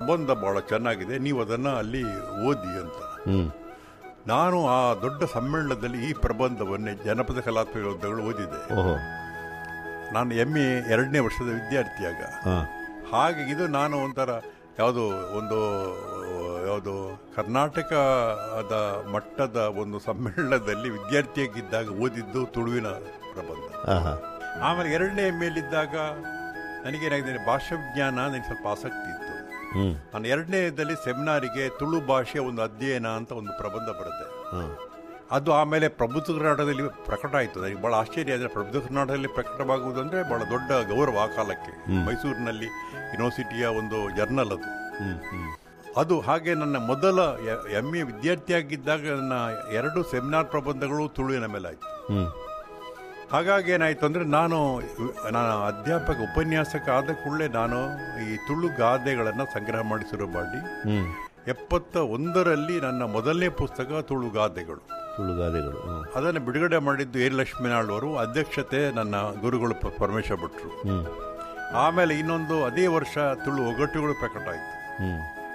ಪ್ರಬಂಧ ಬಹಳ ಚೆನ್ನಾಗಿದೆ ನೀವು ಅದನ್ನು ಅಲ್ಲಿ ಓದಿ ಅಂತ ಹ್ಞೂ ನಾನು ಆ ದೊಡ್ಡ ಸಮ್ಮೇಳನದಲ್ಲಿ ಈ ಪ್ರಬಂಧವನ್ನೇ ಜನಪದ ಕಲಾತ್ಮಕ ವಿರೋಧಗಳು ಓದಿದೆ ಓಹೋ ನಾನು ಎಮ್ ಎ ಎರಡನೇ ವರ್ಷದ ವಿದ್ಯಾರ್ಥಿಯಾಗ ಹಾಂ ಹಾಗೆ ಇದು ನಾನು ಒಂಥರ ಯಾವುದು ಒಂದು ಯಾವುದು ಕರ್ನಾಟಕದ ಮಟ್ಟದ ಒಂದು ಸಮ್ಮೇಳನದಲ್ಲಿ ವಿದ್ಯಾರ್ಥಿಯಾಗಿದ್ದಾಗ ಓದಿದ್ದು ತುಳುವಿನ ಪ್ರಬಂಧ ಹಾಂ ಹಾಂ ಆಮೇಲೆ ಎರಡನೇ ಮೇಲಿದ್ದಾಗ ನನಗೇನಾಗಿದೆ ಭಾಷಾ ವಿಜ್ಞಾನ ನನಗೆ ಸ್ವಲ್ಪ ಆಸಕ್ತಿ ಇತ್ತು ಹ್ಞೂ ನಾನು ಎರಡನೇದಲ್ಲಿ ಸೆಮಿನಾರಿಗೆ ತುಳು ಭಾಷೆಯ ಒಂದು ಅಧ್ಯಯನ ಅಂತ ಒಂದು ಪ್ರಬಂಧ ಬರುತ್ತೆ ಹಾಂ ಅದು ಆಮೇಲೆ ಪ್ರಬುದ್ಧ ಕರ್ನಾಟಕದಲ್ಲಿ ಪ್ರಕಟ ಆಯಿತು ನನಗೆ ಬಹಳ ಆಶ್ಚರ್ಯ ಅಂದರೆ ಪ್ರಬುದ್ಧ ಕರ್ನಾಟಕದಲ್ಲಿ ಪ್ರಕಟವಾಗುವುದು ಅಂದರೆ ಬಹಳ ದೊಡ್ಡ ಗೌರವ ಆ ಕಾಲಕ್ಕೆ ಮೈಸೂರಿನಲ್ಲಿ ಯೂನಿವರ್ಸಿಟಿಯ ಒಂದು ಜರ್ನಲ್ ಅದು ಹ್ಞೂ ಹ್ಞೂ ಅದು ಹಾಗೆ ನನ್ನ ಮೊದಲ ಎಮ್ ಎ ವಿದ್ಯಾರ್ಥಿಯಾಗಿದ್ದಾಗ ನನ್ನ ಎರಡು ಸೆಮಿನಾರ್ ಪ್ರಬಂಧಗಳು ತುಳುವಿನ ಮೇಲೆ ಆಯಿತು ಹ್ಞೂ ಹಾಗಾಗಿ ಏನಾಯಿತು ಅಂದರೆ ನಾನು ನಾನು ಅಧ್ಯಾಪಕ ಉಪನ್ಯಾಸಕ ಆದ ಕೂಡಲೇ ನಾನು ಈ ತುಳು ಗಾದೆಗಳನ್ನು ಸಂಗ್ರಹ ಮಾಡಿ ಶುರು ಮಾಡಿ ಹ್ಞೂ ಎಪ್ಪತ್ತ ಒಂದರಲ್ಲಿ ನನ್ನ ಮೊದಲನೇ ಪುಸ್ತಕ ತುಳು ಗಾದೆಗಳು ತುಳುಗಾದೆಗಳು ಹ್ಞೂ ಅದನ್ನು ಬಿಡುಗಡೆ ಮಾಡಿದ್ದು ಏರ್ ಲಕ್ಷ್ಮೀನಾಳ್ ಅವರು ಅಧ್ಯಕ್ಷತೆ ನನ್ನ ಗುರುಗಳು ಪ- ಪರಮೇಶ್ವರ ಭಟ್ರು ಹ್ಞೂ ಆಮೇಲೆ ಇನ್ನೊಂದು ಅದೇ ವರ್ಷ ತುಳು ಒಗಟುಗಳು ಪ್ರಕಟ ಆಯಿತು ಹ್ಞೂ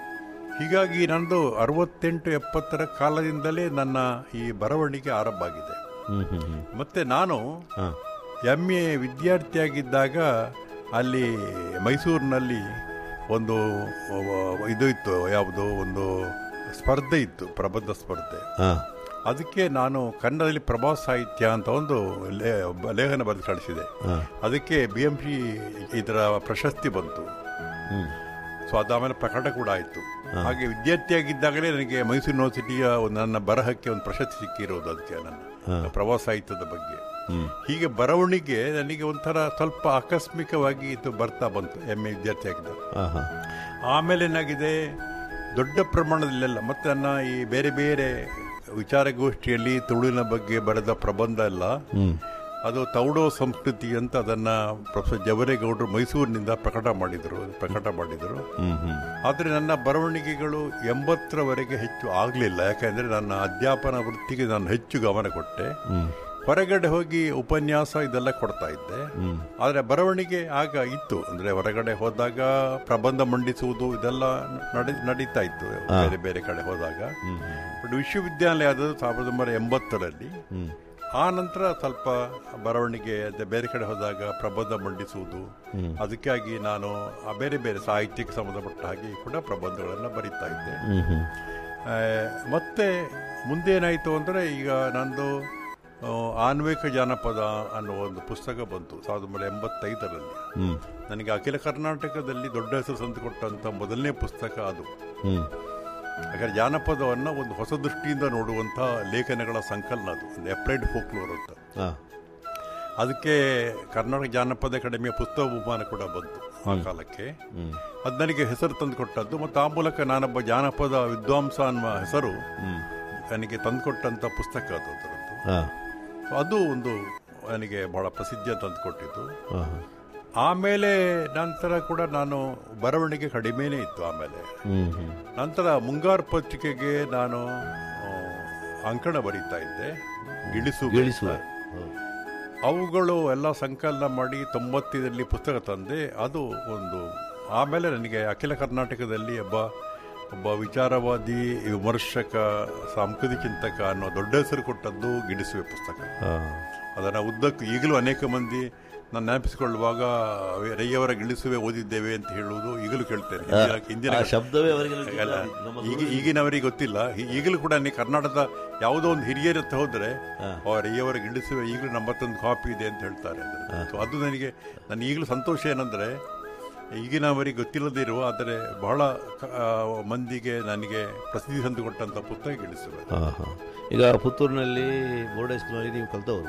ಹೀಗಾಗಿ ನಂದು ಅರವತ್ತೆಂಟು ಎಪ್ಪತ್ತರ ಕಾಲದಿಂದಲೇ ನನ್ನ ಈ ಬರವಣಿಗೆ ಆರಂಭ ಆಗಿದೆ ಹ್ಞೂ ಹ್ಞೂ ಹ್ಞೂ ಮತ್ತೆ ನಾನು ಹಾಂ ಎಮ್ ಎ ವಿದ್ಯಾರ್ಥಿಯಾಗಿದ್ದಾಗ ಅಲ್ಲಿ ಮೈಸೂರಿನಲ್ಲಿ ಒಂದು ಅಹ್, ಇದು ಇತ್ತು ಯಾವುದು ಒಂದು ಸ್ಪರ್ಧೆ ಇತ್ತು ಪ್ರಬಂಧ ಸ್ಪರ್ಧೆ ಹಾಂ ಅದಕ್ಕೆ ನಾನು ಕನ್ನಡದಲ್ಲಿ ಪ್ರಭಾವ ಸಾಹಿತ್ಯ ಅಂತ ಒಂದು ಲೇ- ಲೇಖನ ಬರೆದು ಕಳಿಸಿದೆ ಹಾಂ ಅದಕ್ಕೆ ಬಿ ಎಂ ಸಿ ಇದರ ಪ್ರಶಸ್ತಿ ಬಂತು ಹ್ಞೂ ಸೊ ಅದಾಮೇಲೆ ಪ್ರಕಟ ಕೂಡ ಆಯಿತು ಹಾಗೆ ವಿದ್ಯಾರ್ಥಿಯಾಗಿದ್ದಾಗಲೇ ನನಗೆ ಮೈಸೂರು ಯೂನಿವರ್ಸಿಟಿಯ ಒಂದು ನನ್ನ ಬರಹಕ್ಕೆ ಒಂದು ಪ್ರಶಸ್ತಿ ಸಿಕ್ಕಿರೋದು ಅದಕ್ಕೆ ನನ್ನ ಪ್ರವಾಸ ಸಾಹಿತ್ಯದ ಬಗ್ಗೆ ಹ್ಞೂ ಹೀಗೆ ಬರವಣಿಗೆ ನನಗೆ ಒಂಥರ ಸ್ವಲ್ಪ ಆಕಸ್ಮಿಕವಾಗಿ ಇದು ಬರ್ತಾ ಬಂತು ಎಮ್ ಎ ವಿದ್ಯಾರ್ಥಿಯಾಗಿದ್ದ ಹಾಂ ಹಾಂ ಆಮೇಲೆ ಏನಾಗಿದೆ ದೊಡ್ಡ ಪ್ರಮಾಣದಲ್ಲೆಲ್ಲ ಮತ್ತೆ ನನ್ನ ಈ ಬೇರೆ ಬೇರೆ ವಿಚಾರಗೋಷ್ಠಿಯಲ್ಲಿ ತುಳುವಿನ ಬಗ್ಗೆ ಬರೆದ ಪ್ರಬಂಧ ಎಲ್ಲ ಹ್ಞೂ ಅದು ತೌಡೋ ಸಂಸ್ಕೃತಿ ಅಂತ ಅದನ್ನ ಪ್ರೊಫೆಸರ್ ಜವರೇಗೌಡರು ಮೈಸೂರಿನಿಂದ ಪ್ರಕಟ ಮಾಡಿದರು ಪ್ರಕಟ ಮಾಡಿದರು ಹ್ಞೂ ಹ್ಞೂ ಆದರೆ ನನ್ನ ಬರವಣಿಗೆಗಳು ಎಂಬತ್ತರವರೆಗೆ ಹೆಚ್ಚು ಆಗಲಿಲ್ಲ ಯಾಕಂದರೆ ನನ್ನ ಅಧ್ಯಾಪನ ವೃತ್ತಿಗೆ ನಾನು ಹೆಚ್ಚು ಗಮನ ಕೊಟ್ಟೆ ಹ್ಞೂ ಹೊರಗಡೆ ಹೋಗಿ ಉಪನ್ಯಾಸ ಇದೆಲ್ಲ ಕೊಡ್ತಾ ಇದ್ದೆ ಹ್ಞೂ ಆದರೆ ಬರವಣಿಗೆ ಆಗ ಇತ್ತು ಅಂದರೆ ಹೊರಗಡೆ ಹೋದಾಗ ಪ್ರಬಂಧ ಮಂಡಿಸುವುದು ಇದೆಲ್ಲ ನಡೆ ನಡೀತಾ ಇತ್ತು ಬೇರೆ ಬೇರೆ ಕಡೆ ಹೋದಾಗ ಹ್ಞೂ ಬಟ್ ವಿಶ್ವವಿದ್ಯಾಲಯ ಆದದ್ದು ಸಾವಿರದ ಒಂಬೈನೂರ ಎಂಬತ್ತರಲ್ಲಿ ಹ್ಞೂ ಆ ನಂತರ ಸ್ವಲ್ಪ ಬರವಣಿಗೆ ಅದೇ ಬೇರೆ ಕಡೆ ಹೋದಾಗ ಪ್ರಬಂಧ ಮಂಡಿಸುವುದು ಅದಕ್ಕಾಗಿ ನಾನು ಆ ಬೇರೆ ಬೇರೆ ಸಾಹಿತ್ಯಕ್ಕೆ ಸಂಬಂಧಪಟ್ಟ ಹಾಗೆ ಕೂಡ ಪ್ರಬಂಧಗಳನ್ನು ಬರೀತಾ ಇದ್ದೆ ಹ್ಞೂ ಹ್ಞೂ ಆ, ಮತ್ತೆ ಮುಂದೇನಾಯಿತು ಅಂದರೆ ಈಗ ನಂದು ಆ, ಆನ್ವೇಕ ಜಾನಪದ ಅನ್ನೋ ಒಂದು ಪುಸ್ತಕ ಬಂತು ಸಾವಿರದ ಒಂಬೈನೂರ ಎಂಬತ್ತೈದರಲ್ಲಿ ಹ್ಞೂ ನನಗೆ ಅಖಿಲ ಕರ್ನಾಟಕದಲ್ಲಿ ದೊಡ್ಡ ಹೆಸರು ತಂದುಕೊಟ್ಟಂಥ ಮೊದಲನೇ ಪುಸ್ತಕ ಅದು ಹ್ಞೂ ಯಾಕಂದ್ರೆ ಜಾನಪದವನ್ನು ಒಂದು ಹೊಸ ದೃಷ್ಟಿಯಿಂದ ನೋಡುವಂಥ ಲೇಖನಗಳ ಸಂಕಲನ ಅದು ಒಂದು ಅಪ್ಲೈಡ್ ಫೋಕ್ಲೋರ್ ಅಂತ ಹಾಂ ಅದಕ್ಕೆ ಕರ್ನಾಟಕ ಜಾನಪದ ಅಕಾಡೆಮಿಯ ಪುಸ್ತಕ ಬಹುಮಾನ ಕೂಡ ಬಂತು ಆ ಕಾಲಕ್ಕೆ ಹ್ಞೂ ಅದು ನನಗೆ ಹೆಸರು ತಂದುಕೊಟ್ಟದ್ದು ಮತ್ತು ಆ ಮೂಲಕ ನಾನೊಬ್ಬ ಜಾನಪದ ವಿದ್ವಾಂಸ ಅನ್ನುವ ಹೆಸರು ಹ್ಞೂ ನನಗೆ ತಂದುಕೊಟ್ಟಂಥ ಪುಸ್ತಕ ಅದು ಅದರದ್ದು ಹಾಂ ಅದು ಒಂದು ನನಗೆ ಬಹಳ ಪ್ರಸಿದ್ಧಿಯ ತಂದುಕೊಟ್ಟಿದ್ದು ಹಾಂ ಹಾಂ ಆಮೇಲೆ ನಂತರ ಕೂಡ ನಾನು ಬರವಣಿಗೆ ಕಡಿಮೆನೇ ಇತ್ತು ಆಮೇಲೆ ಹ್ಞೂ ಹ್ಞೂ ನಂತರ ಮುಂಗಾರು ಪತ್ರಿಕೆಗೆ ನಾನು ಆ, ಅಂಕಣ ಬರೀತಾ ಇದ್ದೆ ಗಿಳಿಸು ಗಳಿಸುವ ಹೌದು. ಅವುಗಳು ಎಲ್ಲ ಸಂಕಲನ ಮಾಡಿ ತೊಂಬತ್ತೈದರಲ್ಲಿ ಪುಸ್ತಕ ತಂದೆ ಅದು ಒಂದು ಆಮೇಲೆ ನನಗೆ ಅಖಿಲ ಕರ್ನಾಟಕದಲ್ಲಿ ಒಬ್ಬ ಒಬ್ಬ ವಿಚಾರವಾದಿ ವಿಮರ್ಶಕ ಸಾಂಸ್ಕೃತಿಕ ಚಿಂತಕ ಅನ್ನೋ ದೊಡ್ಡ ಹೆಸರು ಕೊಟ್ಟದ್ದು ಗಿಡಿಸುವೆ ಪುಸ್ತಕ ಹಾಂ ಅದನ್ನು ಉದ್ದಕ್ಕೂ ಈಗಲೂ ಅನೇಕ ಮಂದಿ ನಾನು ನೆನಪಿಸಿಕೊಳ್ಳುವಾಗ ರೈಯವರ ಗಿಳಿಸುವೆ ಓದಿದ್ದೇವೆ ಅಂತ ಹೇಳುವುದು ಈಗಲೂ ಕೇಳ್ತೇನೆ ಹಿಂದಿನ- ಹಿಂದಿನ ಆ ಶಬ್ದವೇ ಅವರಿಗೆ ಅಲ್ಲ, ಈಗ ಈಗಿನವರಿಗೆ ಗೊತ್ತಿಲ್ಲ ಈ- ಈಗಲೂ ಕೂಡ ನೀವು ಕರ್ನಾಟಕದ ಯಾವುದೋ ಒಂದು ಹಿರಿಯರ ಹತ್ರ ಹೋದ್ರೆ ಅವರ ರೈಯವರ ಗಿಳಿಸುವೆ ಈಗಲೂ ನಮ್ಮ ಹತ್ರ ಒಂದು ಕಾಪಿ ಇದೆ ಅಂತ ಹೇಳ್ತಾರೆ ಅದನ್ನ. So ಅದು ನನಗೆ ನನ್ನ ಈಗಲೂ ಸಂತೋಷ ಏನಂದ್ರೆ ಈಗಿನವರಿಗೆ ಗೊತ್ತಿಲ್ಲದೆ ಇರುವ ಆದರೆ ಬಹಳ ಕ- ಆ, ಮಂದಿಗೆ ನನಗೆ ಪ್ರಸಿದ್ಧಿ ತಂದುಕೊಟ್ಟಂತ ಪುಸ್ತಕ ಗಿಳಿಸುವೆ ಹಾಂ ಹಾಂ ಈಗ ಪುತ್ತೂರಿನಲ್ಲಿ ಬೋರ್ಡ್ ಹೈಸ್ಕೂಲಲ್ಲಿ ನೀವು ಕಲ್ತವರು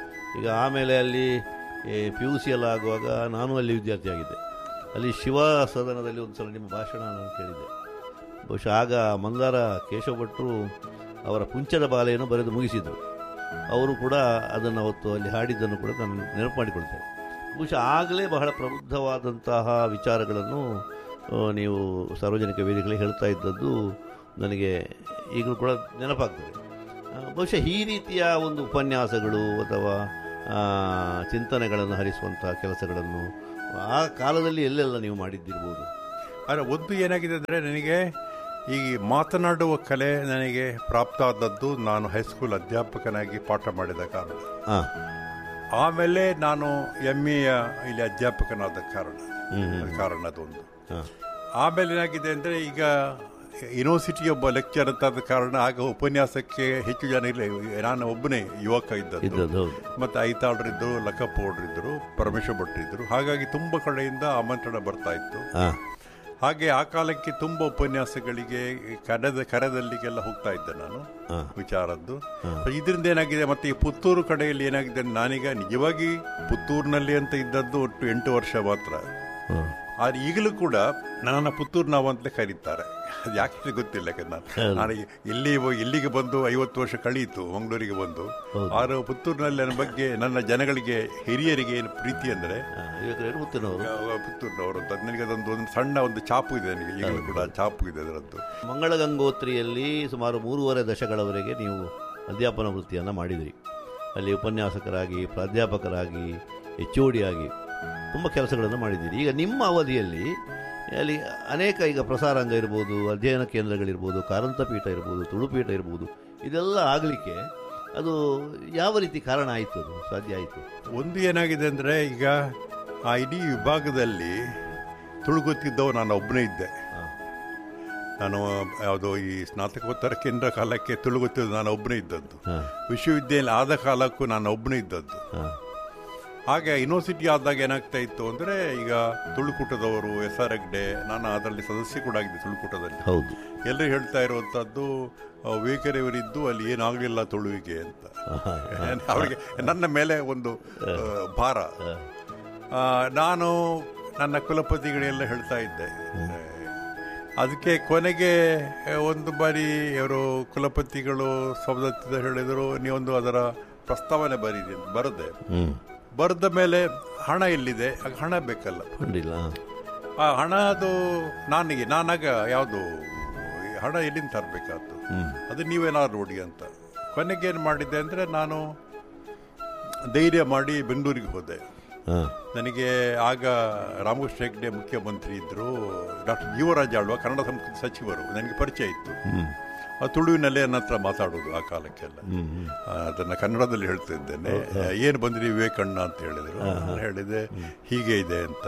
ಈಗ ಆಮೇಲೆ ಅಲ್ಲಿ ಪಿ ಯು ಸಿ ಎಲ್ಲ ಆಗುವಾಗ ನಾನು ಅಲ್ಲಿ ವಿದ್ಯಾರ್ಥಿಯಾಗಿದ್ದೆ ಅಲ್ಲಿ ಶಿವ ಸದನದಲ್ಲಿ ಒಂದು ಸಲ ನಿಮ್ಮ ಭಾಷಣ ನಾನು ಕೇಳಿದ್ದೆ ಬಹುಶಃ ಆಗ ಮಂದಾರ ಕೇಶವ ಭಟ್ರು ಅವರ ಕುಂಚದ ಬಾಲೆಯನ್ನು ಬರೆದು ಮುಗಿಸಿದರು ಅವರು ಕೂಡ ಅದನ್ನು ಅವತ್ತು ಅಲ್ಲಿ ಹಾಡಿದ್ದನ್ನು ಕೂಡ ನಾನು ನೆನಪು ಮಾಡಿಕೊಳ್ತೇನೆ ಬಹುಶಃ ಆಗಲೇ ಬಹಳ ಪ್ರಬುದ್ಧವಾದಂತಹ ವಿಚಾರಗಳನ್ನು ಆ, ನೀವು ಸಾರ್ವಜನಿಕ ವೇದಿಕೆಗಳಲ್ಲಿ ಹೇಳ್ತಾ ಇದ್ದದ್ದು ನನಗೆ ಈಗಲೂ ಕೂಡ ನೆನಪಾಗ್ತದೆ ಆ, ಬಹುಶಃ ಈ ರೀತಿಯ ಒಂದು ಉಪನ್ಯಾಸಗಳು ಅಥವಾ ಆ, ಚಿಂತನೆಗಳನ್ನು ಹರಿಸುವಂತಹ ಕೆಲಸಗಳನ್ನು ಆ ಕಾಲದಲ್ಲಿ ಎಲ್ಲೆಲ್ಲ ನೀವು ಮಾಡಿದ್ದಿರ್ಬೋದು ಆದರೆ ಒಂದು ಏನಾಗಿದೆ ಅಂದರೆ ನನಗೆ ಈ ಮಾತನಾಡುವ ಕಲೆ ನನಗೆ ಪ್ರಾಪ್ತ ಆದದ್ದು ನಾನು ಹೈಸ್ಕೂಲ್ ಅಧ್ಯಾಪಕನಾಗಿ ಪಾಠ ಮಾಡಿದ ಕಾರಣ ಹಾಂ ಆಮೇಲೆ ನಾನು ಎಮ್ ಎಯ ಇಲ್ಲಿ ಅಧ್ಯಾಪಕನಾದ ಕಾರಣ ಅದು ಕಾರಣ ಅದೊಂದು ಹಾಂ ಆಮೇಲೆ ಏನಾಗಿದೆ ಅಂದರೆ ಈಗ ಯೂನಿವರ್ಸಿಟಿ ಒಬ್ಬ ಲೆಕ್ಚರ್ ಅಂತ ಆದ ಕಾರಣ ಆಗ ಉಪನ್ಯಾಸಕ್ಕೆ ಹೆಚ್ಚು ಜನ ಇಲ್ಲ ನಾನು ಒಬ್ಬನೇ ಯುವಕ ಇದ್ದದ್ದು ಇದ್ದದ್ದು ಹೌದು ಮತ್ತೆ ಐತಾಳ್ರಿದ್ರು ಲಕ್ಕಪ್ಪ ಇದ್ರು ಪರಮೇಶ್ವರ ಭಟ್ರಿದ್ರು ಹಾಗಾಗಿ ತುಂಬ ಕಡೆಯಿಂದ ಆಮಂತ್ರಣ ಬರ್ತಾ ಇತ್ತು ಹಾಂ ಹಾಗೆ ಆ ಕಾಲಕ್ಕೆ ತುಂಬ ಉಪನ್ಯಾಸಗಳಿಗೆ ಕರೆದ ಕರೆದಲ್ಲಿಗೆಲ್ಲ ಹೋಗ್ತಾ ಇದ್ದೆ ನಾನು ಹಾ. ವಿಚಾರದ್ದು ಇದರಿಂದ ಏನಾಗಿದೆ ಮತ್ತೆ ಈ ಪುತ್ತೂರು ಕಡೆಯಲ್ಲಿ ಏನಾಗಿದೆ ಅಂದ್ರೆ ನಾನೀಗ ನಿಜವಾಗಿ ಪುತ್ತೂರಿನಲ್ಲಿ ಅಂತ ಇದ್ದದ್ದು ಒಟ್ಟು ಎಂಟು ವರ್ಷ ಮಾತ್ರ ಹಾಂ ಆದ್ರೆ ಈಗಲೂ ಕೂಡ ನನ್ನನ್ನು ಪುತ್ತೂರು ನಾವು ಅಂತಲೇ ಕರೀತಾರೆ ಅದು ಯಾಕೆ ಗೊತ್ತಿಲ್ಲ ಯಾಕಂದ್ರೆ ನಾನು ನಾನು ಇಲ್ಲಿ ಇಲ್ಲಿಗೆ ಬಂದು ಐವತ್ತು ವರ್ಷ ಕಳೆಯಿತು ಮಂಗಳೂರಿಗೆ ಬಂದು ಆದ್ರೆ ಪುತ್ತೂರಿನಲ್ಲಿ ನನ್ನ ಬಗ್ಗೆ ನನ್ನ ಜನಗಳಿಗೆ ಹಿರಿಯರಿಗೆ ಏನು ಪ್ರೀತಿ ಅಂದರೆ ಇವತ್ತು ಪುತ್ತೂರಿನವರು ಪುತ್ತೂರಿನವರು ಅಂತ ನನಗೆ ಅದೊಂದು ಒಂದು ಸಣ್ಣ ಒಂದು ಚಾಪು ಇದೆ ನನಗೆ ಈಗಲೂ ಕೂಡ ಚಾಪು ಇದೆ ಅದರದ್ದು ಮಂಗಳ ಗಂಗೋತ್ರಿಯಲ್ಲಿ ಸುಮಾರು ಮೂರುವರೆ ದಶಕಗಳವರೆಗೆ ನೀವು ಅಧ್ಯಾಪನ ವೃತ್ತಿಯನ್ನು ಮಾಡಿದಿರಿ ಅಲ್ಲಿ ಉಪನ್ಯಾಸಕರಾಗಿ ಪ್ರಾಧ್ಯಾಪಕರಾಗಿ ಎಚ್ ಒ ಆಗಿ ತುಂಬ ಕೆಲಸಗಳನ್ನು ಮಾಡಿದ್ದೀರಿ ಈಗ ನಿಮ್ಮ ಅವಧಿಯಲ್ಲಿ ಅಲ್ಲಿ ಅನೇಕ ಈಗ ಪ್ರಸಾರಾಂಗ ಇರ್ಬೋದು ಅಧ್ಯಯನ ಕೇಂದ್ರಗಳಿರ್ಬೋದು ಕಾರಂತ ಪೀಠ ಇರ್ಬೋದು ತುಳುಪೀಠ ಇರ್ಬೋದು ಇದೆಲ್ಲ ಆಗಲಿಕ್ಕೆ ಅದು ಯಾವ ರೀತಿ ಕಾರಣ ಆಯಿತು ಅದು ಸಾಧ್ಯ ಆಯಿತು ಒಂದು ಏನಾಗಿದೆ ಅಂದರೆ ಈಗ ಆ ಇಡೀ ವಿಭಾಗದಲ್ಲಿ ತುಳುಗೊತ್ತಿದ್ದವ ನಾನು ಒಬ್ಬನೇ ಇದ್ದೆ ನಾನು ಯಾವುದೋ ಈ ಸ್ನಾತಕೋತ್ತರ ಕೇಂದ್ರ ಕಾಲಕ್ಕೆ ತುಳುಗೊತ್ತಿದ್ದು ನಾನು ಒಬ್ಬನೇ ಇದ್ದದ್ದು ಹಾಂ ವಿಶ್ವವಿದ್ಯಾಲಯ ಆದ ಕಾಲಕ್ಕೂ ನಾನು ಒಬ್ಬನೇ ಇದ್ದದ್ದು ಹಾಂ ಹಾಗೆ ಯೂನಿವರ್ಸಿಟಿ ಆದಾಗ ಏನಾಗ್ತಾ ಇತ್ತು ಅಂದರೆ ಈಗ ತುಳುಕೂಟದವರು ಎಸ್ ಆರ್ ಹೆಗ್ಡೆ ನಾನು ಅದರಲ್ಲಿ ಸದಸ್ಯ ಕೂಡ ಆಗಿದ್ದೆ ತುಳುಕೂಟದಲ್ಲಿ ಹೌದು ಎಲ್ಲರೂ ಹೇಳ್ತಾ ಇರುವಂಥದ್ದು ವೇಕರೆಯವರಿದ್ದು ಅಲ್ಲಿ ಏನಾಗಲಿಲ್ಲ ತುಳುವಿಗೆ ಅಂತ ಅವರಿಗೆ ನನ್ನ ಮೇಲೆ ಒಂದು ಆ, ಭಾರ ಆ, ನಾನು ನನ್ನ ಕುಲಪತಿಗಳೆಲ್ಲ ಹೇಳ್ತಾ ಇದ್ದೆ ಅದಕ್ಕೆ ಕೊನೆಗೆ ಒಂದು ಬಾರಿ ಅವರು ಕುಲಪತಿಗಳು ಸವದತ್ತಿದ ಹೇಳಿದರು ನೀವೊಂದು ಅದರ ಪ್ರಸ್ತಾವನೆ ಬರೀರಿ ಅಂತ ಬರದೆ ಹ್ಞೂ ಬರೆದ ಮೇಲೆ ಹಣ ಎಲ್ಲಿದೆ ಆಗ ಹಣ ಬೇಕಲ್ಲ ಕಂಡಿಲ್ಲ ಆ ಹಣ ಅದು ನನಗೆ ನಾನಾಗ ಯಾವುದು ಹಣ ಎಲ್ಲಿಂದ ತರಬೇಕಾದ್ದು ಹ್ಞೂ ಅದು ನೀವೇನಾದ್ರು ನೋಡಿ ಅಂತ ಕೊನೆಗೆ ಏನು ಮಾಡಿದ್ದೆ ಅಂದರೆ ನಾನು ಧೈರ್ಯ ಮಾಡಿ ಬೆಂಗಳೂರಿಗೆ ಹೋದೆ ಹಾಂ ನನಗೆ ಆಗ ರಾಮಕೃಷ್ಣ ಹೆಗ್ಡೆ ಮುಖ್ಯಮಂತ್ರಿ ಇದ್ದರು ಡಾಕ್ಟರ್ ಜೀವರಾಜ್ ಆಳ್ವ ಕನ್ನಡ ಸಂಸ್ಕೃತಿ ಸಚಿವರು ನನಗೆ ಪರಿಚಯ ಇತ್ತು ಹ್ಞೂ ಆ ತುಳುವಿನಲ್ಲೇ ನನ್ನ ಹತ್ರ ಮಾತಾಡೋದು ಆ ಕಾಲಕ್ಕೆಲ್ಲ ಹ್ಞೂ ಹ್ಞೂ ಆ, ಅದನ್ನ ಕನ್ನಡದಲ್ಲಿ ಹೇಳ್ತಾ ಇದ್ದೇನೆ ಏನು ಬಂದ್ರಿ ವಿವೇಕಣ್ಣ ಅಂತ ಹೇಳಿದರು ನಾನು ಹೇಳಿದೆ ಹೀಗೆ ಇದೆ ಅಂತ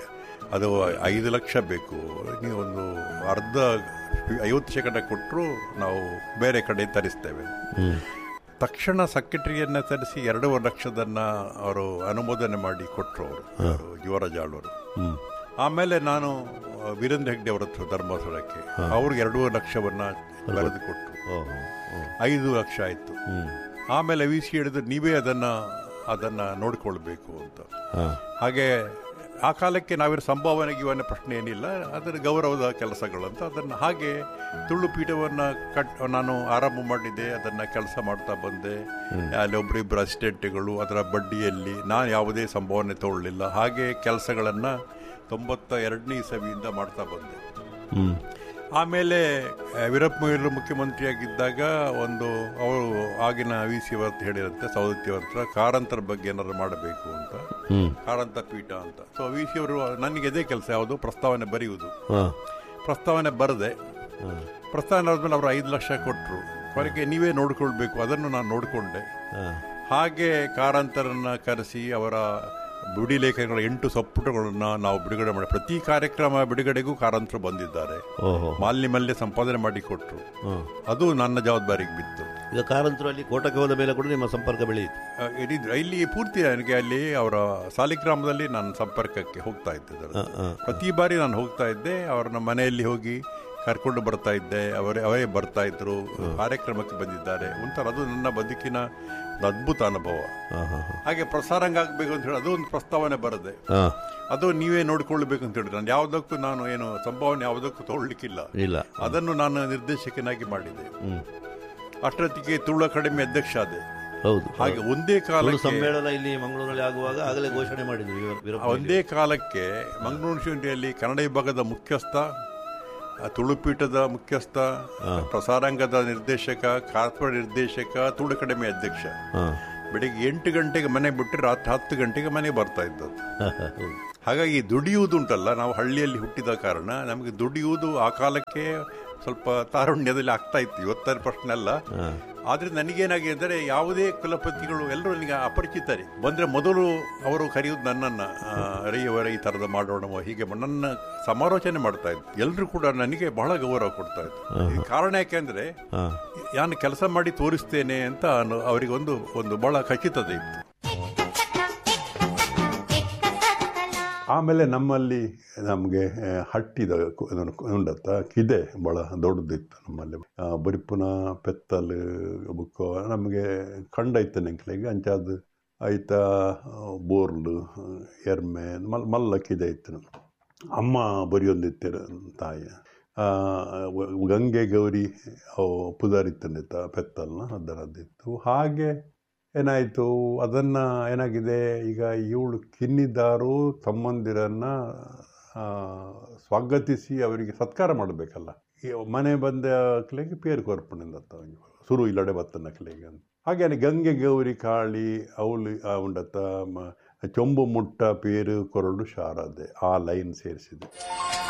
ಅದು ಐದು ಲಕ್ಷ ಬೇಕು ನೀವು ಒಂದು ಅರ್ಧ ಐವತ್ತು ಶೇಕಡ ಕೊಟ್ಟರು ನಾವು ಬೇರೆ ಕಡೆ ತರಿಸ್ತೇವೆ ಹ್ಞೂ ತಕ್ಷಣ ಸೆಕ್ರೆಟರಿಯನ್ನ ತರಿಸಿ ಎರಡೂವರೆ ಲಕ್ಷದನ್ನ ಅವರು ಅನುಮೋದನೆ ಮಾಡಿ ಕೊಟ್ಟರು ಅವರು ಯುವರಾಜ್ ಆಳ್ವರು ಹ್ಞೂ ಆಮೇಲೆ ನಾನು ಆ, ವೀರೇಂದ್ರ ಹೆಗ್ಡೆ ಅವರ ಹತ್ರ ಧರ್ಮಸ್ಥಳಕ್ಕೆ ಅವ್ರಿಗೆ ಎರಡೂವರೆ ಲಕ್ಷವನ್ನ ಬರೆದು ಕೊಟ್ಟರು ಓಹೋ ಓ ಐದು ಲಕ್ಷ ಆಯಿತು ಹ್ಞೂ ಆಮೇಲೆ ವಿ ಸಿ ಹೇಳಿದ್ರು ನೀವೇ ಅದನ್ನ ಅದನ್ನ ನೋಡ್ಕೊಳ್ಬೇಕು ಅಂತ ಹಾಂ ಹಾಗೆ ಆ ಕಾಲಕ್ಕೆ ನಾವಿರೋ ಸಂಭಾವನೆ ಗಿವನ ಪ್ರಶ್ನೆ ಏನಿಲ್ಲ ಅದರ ಗೌರವದ ಕೆಲಸಗಳಂತ ಅದನ್ನು ಹಾಗೆ ತುಳು ಪೀಠವನ್ನು ಕಟ್ ನಾನು ಆರಂಭ ಮಾಡಿದ್ದೆ ಅದನ್ನು ಕೆಲಸ ಮಾಡ್ತಾ ಬಂದೆ ಅಲ್ಲಿ ಒಬ್ಬರಿಬ್ಬರು ಅಸಿಸ್ಟೆಂಟ್ಗಳು ಅದರ ಬಡ್ಡಿಯಲ್ಲಿ ನಾನು ಯಾವುದೇ ಸಂಭಾವನೆ ತಗೊಳ್ಳಿಲ್ಲ ಹಾಗೆ ಕೆಲಸಗಳನ್ನು ತೊಂಬತ್ತ ಎರಡನೇ ಇಸವಿಯಿಂದ ಮಾಡ್ತಾ ಬಂದೆ ಹ್ಞೂ ಆಮೇಲೆ ಆ, ವೀರಪ್ಪ ಮೊಯ್ಲು ಮುಖ್ಯಮಂತ್ರಿಯಾಗಿದ್ದಾಗ ಒಂದು ಅವರು ಆಗಿನ ವಿ ಸಿ ಅವತ್ತು ಹೇಳಿರಂತೆ ಸವದತ್ತಿ ಅವ್ರ ಹತ್ರ ಕಾರಂತರ ಬಗ್ಗೆ ಏನಾದ್ರು ಮಾಡಬೇಕು ಅಂತ ಹ್ಞೂ ಕಾರಂತ ಪೀಠ ಅಂತ ಸೊ ವಿ ಸಿ ಅವರು ನನಗೆ ಇದೇ ಕೆಲಸ ಯಾವುದು ಪ್ರಸ್ತಾವನೆ ಬರೆಯುವುದು ಹಾಂ ಪ್ರಸ್ತಾವನೆ ಬರದೆ ಹಾಂ ಪ್ರಸ್ತಾವನೆ ಆದ್ಮೇಲೆ ಅವರು ಐದು ಲಕ್ಷ ಕೊಟ್ಟರು ಕೊನೆಗೆ ನೀವೇ ನೋಡ್ಕೊಳ್ಬೇಕು ಅದನ್ನು ನಾನು ನೋಡಿಕೊಂಡೆ ಹಾಂ ಹಾಗೆ ಕಾರಂತರನ್ನ ಕರೆಸಿ ಅವರ ಬಿಡಿ ಲೇಖನಗಳ ಎಂಟು ಸಪ್ಪುಟಗಳನ್ನು ನಾವು ಬಿಡುಗಡೆ ಮಾಡಿ ಪ್ರತಿ ಕಾರ್ಯಕ್ರಮ ಬಿಡುಗಡೆಗೂ ಕಾರಂತರು ಬಂದಿದ್ದಾರೆ ಓಹೋ ಮಾಲಿನ್ಯ ಮಲ್ಯ ಸಂಪಾದನೆ ಮಾಡಿ ಕೊಟ್ಟರು ಹಾಂ ಅದು ನನ್ನ ಜವಾಬ್ದಾರಿಗೆ ಬಿತ್ತು ಈಗ ಕಾರಂತರು ಅಲ್ಲಿ ಕೋಟಕ್ಕೆ ಹೋದ ಮೇಲೆ ಕೂಡ ನಿಮ್ಮ ಸಂಪರ್ಕ ಬೆಳೆಯಿತು ಆ, ಇದಿದ್ರು ಇಲ್ಲಿ ಪೂರ್ತಿ ನನಗೆ ಅಲ್ಲಿ ಅವರ ಸಾಲಿಗ್ರಾಮದಲ್ಲಿ ನಾನು ಸಂಪರ್ಕಕ್ಕೆ ಹೋಗ್ತಾ ಇದ್ದೆ ಅದರ ಹಾಂ ಹಾಂ ಪ್ರತಿ ಬಾರಿ ನಾನು ಹೋಗ್ತಾ ಇದ್ದೆ ಅವ್ರನ್ನ ಮನೆಯಲ್ಲಿ ಹೋಗಿ ಕರ್ಕೊಂಡು ಬರ್ತಾ ಇದ್ದೆ ಅವರೇ ಅವರೇ ಬರ್ತಾ ಇದ್ರು ಕಾರ್ಯಕ್ರಮಕ್ಕೆ ಬಂದಿದ್ದಾರೆ ಒಂಥರ ಅದು ನನ್ನ ಬದುಕಿನ ಒಂದು ಅದ್ಭುತ ಅನುಭವ ಹಾಂ ಹಾಂ ಹಾಂ ಹಾಗೆ ಪ್ರಸಾರಂಗ ಆಗಬೇಕು ಅಂತ ಹೇಳಿ ಅದು ಒಂದು ಪ್ರಸ್ತಾವನೆ ಬರದೆ ಹಾಂ ಅದು ನೀವೇ ನೋಡ್ಕೊಳ್ಬೇಕು ಅಂತ ಹೇಳಿ ನಾನು ಯಾವುದಕ್ಕೂ ನಾನು ಏನು ಸಂಭಾವನೆ ಯಾವುದಕ್ಕೂ ತಗೊಳ್ಲಿಕ್ಕಿಲ್ಲ ಇಲ್ಲ ಅದನ್ನು ನಾನು ನಿರ್ದೇಶಕನಾಗಿ ಮಾಡಿದೆ ಹ್ಞೂ ಅಷ್ಟೊತ್ತಿಗೆ ತುಳು ಅಕಾಡೆಮಿ ಅಧ್ಯಕ್ಷ ಆದೆ ಹೌದು ಹಾಗೆ ಒಂದೇ ತುಳು ಕಾಲಕ್ಕೆ ಸಮ್ಮೇಳನ ಇಲ್ಲಿ ಮಂಗಳೂರಿನಲ್ಲಿ ಆಗುವಾಗ ಆಗಲೇ ಘೋಷಣೆ ಮಾಡಿದ್ರು ವೀರ- ವೀರಪ್ಪ ಮೊಯ್ಲಿ. ಒಂದೇ ಕಾಲಕ್ಕೆ ಮಂಗಳೂರು ಯೂನಿವರ್ಸಿಟಿಯಲ್ಲಿ ಕನ್ನಡ ವಿಭಾಗದ ಮುಖ್ಯಸ್ಥ ಆ, ತುಳುಪೀಠದ ಮುಖ್ಯಸ್ಥ ಪ್ರಸಾರಾಂಗದ ನಿರ್ದೇಶಕ ಕಾರ್ಪೊರೇಟ್ ನಿರ್ದೇಶಕ ತುಳು ಅಕಾಡೆಮಿ ಅಧ್ಯಕ್ಷ ಹಾಂ ಬೆಳಿಗ್ಗೆ ಎಂಟು ಗಂಟೆಗೆ ಮನೆ ಬಿಟ್ಟು ರಾತ್ರಿ ಹತ್ತು ಗಂಟೆಗೆ ಮನೆ ಬರ್ತಾ ಇದ್ದದ್ದು ಹೌದು ಹಾಗಾಗಿ ದುಡಿಯುವುದುಂಟಲ್ಲ ನಾವು ಹಳ್ಳಿಯಲ್ಲಿ ಹುಟ್ಟಿದ ಕಾರಣ ನಮಗೆ ದುಡಿಯುವುದು ಆ ಕಾಲಕ್ಕೆ ಸ್ವಲ್ಪ ತಾರುಣ್ಯದಲ್ಲಿ ಆಗ್ತಾ ಇತ್ತು ಇವತ್ತರ ಪ್ರಶ್ನೆ ಅಲ್ಲ ಆದ್ರೆ ನನಗೇನಾಗಿದೆ ಅಂದರೆ ಯಾವುದೇ ಕುಲಪತಿಗಳು ಎಲ್ಲರೂ ನನಗೆ ಅಪರಿಚಿತರೇ ಬಂದ್ರೆ ಮೊದಲು ಅವರು ಕರೆಯುವುದು ನನ್ನನ್ನ ಆ, ರೈಯವರ ಈ ತರದ ಮಾಡೋಣ ಹೀಗೆ ನನ್ನ ಸಮಾಲೋಚನೆ ಮಾಡ್ತಾ ಇದ್ರು ಎಲ್ಲರೂ ಕೂಡ ನನಗೆ ಬಹಳ ಗೌರವ ಕೊಡ್ತಾ ಇದ್ರು ಈ ಕಾರಣ ಯಾಕೆಂದ್ರೆ ಹಾಂ ನಾನು ಕೆಲಸ ಮಾಡಿ ತೋರಿಸ್ತೇನೆ ಅಂತ ಅನ್ನು- ಅವರಿಗೆ ಒಂದು ಒಂದು ಬಹಳ ಖಚಿತತೆ ಇತ್ತು ಆಮೇಲೆ ನಮ್ಮಲ್ಲಿ ನಮಗೆ ಹಟ್ಟಿದ ಕು- ಇದನ್ನು ಕು- ಉಂಡತ್ತ ಕಿದೆ ಭಾಳ ದೊಡ್ಡದಿತ್ತು ನಮ್ಮಲ್ಲಿ ಆ, ಬರಿಪುನ ಪೆತ್ತಲು ಬುಕ್ಕ ನಮಗೆ ಕಂಡ ಇತ್ತು ನೆಂಕ್ಲೆಗೆ ಅಂಚಾದ ಐತ ಬೋರ್ಲು ಎರ್ಮೆ ಮಲ್ ಮಲ್ಲ ಕಿದೆ ಇತ್ತು ಅಮ್ಮ ಬರಿಯೊಂದಿತ್ತು ತಾಯಿ ಆ, ವ- ಗಂಗೆ ಗೌರಿ ಅವು ಪುದಾರಿತ್ತಂದಿತ್ತ ಪೆತ್ತಲ್ನ ಅದರದ್ದಿತ್ತು ಹಾಗೆ ಏನಾಯಿತು ಅದನ್ನು ಏನಾಗಿದೆ ಈಗ ಇವಳು ಕಿನ್ನಿದ್ದಾರು ತಮ್ಮಂದಿರನ್ನ ಆ, ಸ್ವಾಗತಿಸಿ ಅವರಿಗೆ ಸತ್ಕಾರ ಮಾಡಬೇಕಲ್ಲ ಈ ಮನೆ ಬಂದ ಕ್ಲೆಗೆ ಪೇರು ಕೊರ್ಪಣಿಂದ ಸುರು ಇಲ್ಲಡೆ ಬತ್ತನ ಕ್ಲೆಗೆ ಅಂತ ಹಾಗೇನೆ ಗಂಗೆ ಗೌರಿ ಕಾಳಿ ಅವಳು ಆ ಉಂಡತ್ತ ಮ- ಚೊಂಬು ಮುಟ್ಟ ಪೇರು ಕೊರಡು ಶಾರದೆ ಆ ಲೈನ್ ಸೇರಿಸಿದೆ